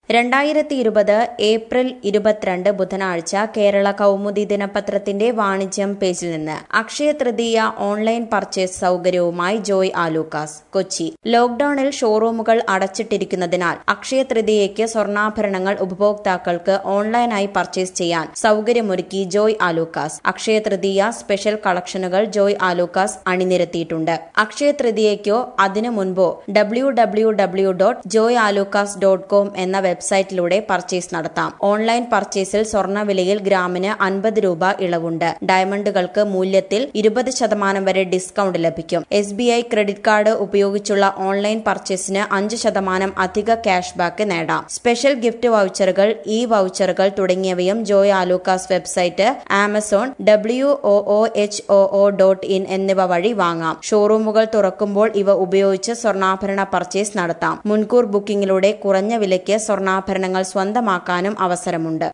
രണ്ടായിരത്തി ഇരുപത് ഏപ്രിൽ ഇരുപത്തിരണ്ട് ബുധനാഴ്ച കേരള കൗമുദി ദിനപത്രത്തിന്റെ വാണിജ്യം പേജിൽ നിന്ന് അക്ഷയ തൃതീയ ഓൺലൈൻ പർച്ചേസ് സൗകര്യവുമായി ജോയ് ആലൂക്കാസ് കൊച്ചി ലോക്ഡൌണിൽ ഷോറൂമുകൾ അടച്ചിട്ടിരിക്കുന്നതിനാൽ അക്ഷയ തൃതീയയ്ക്ക് സ്വർണ്ണാഭരണങ്ങൾ ഉപഭോക്താക്കൾക്ക് ഓൺലൈനായി പർച്ചേസ് ചെയ്യാൻ സൗകര്യമൊരുക്കി ജോയ് ആലൂക്കാസ് അക്ഷയ തൃതീയ സ്പെഷ്യൽ കളക്ഷനുകൾ ജോയ് ആലൂക്കാസ് അണിനിരത്തിയിട്ടുണ്ട് അക്ഷയ തൃതീയയ്ക്കോ അതിനു മുൻപോ W W W dot Joy Alukkas dot com എന്ന വെബ്സൈറ്റിലൂടെ പർച്ചേസ് നടത്താം ഓൺലൈൻ പർച്ചേസിൽ സ്വർണ്ണവിലയിൽ ഗ്രാമിന് അൻപത് രൂപ ഇളവുണ്ട് ഡയമണ്ടുകൾക്ക് മൂല്യത്തിൽ ഇരുപത് ശതമാനം വരെ ഡിസ്കൌണ്ട് ലഭിക്കും S B I credit card ഉപയോഗിച്ചുള്ള ഓൺലൈൻ പർച്ചേസിന് അഞ്ച് ശതമാനം അധിക ക്യാഷ് ബാക്ക് നേടാം സ്പെഷ്യൽ ഗിഫ്റ്റ് വൗച്ചറുകൾ ഇ വൗച്ചറുകൾ തുടങ്ങിയവയും Joy Alukkas website Amazon W O O H O O dot in എന്നിവ വഴി വാങ്ങാം ഷോറൂമുകൾ തുറക്കുമ്പോൾ ഇവ ഉപയോഗിച്ച് സ്വർണ്ണാഭരണ പർച്ചേസ് നടത്താം മുൻകൂർ ബുക്കിംഗിലൂടെ കുറഞ്ഞ വിലയ്ക്ക് സ്വർണ്ണാഭരണങ്ങൾ സ്വന്തമാക്കാനും അവസരമുണ്ട്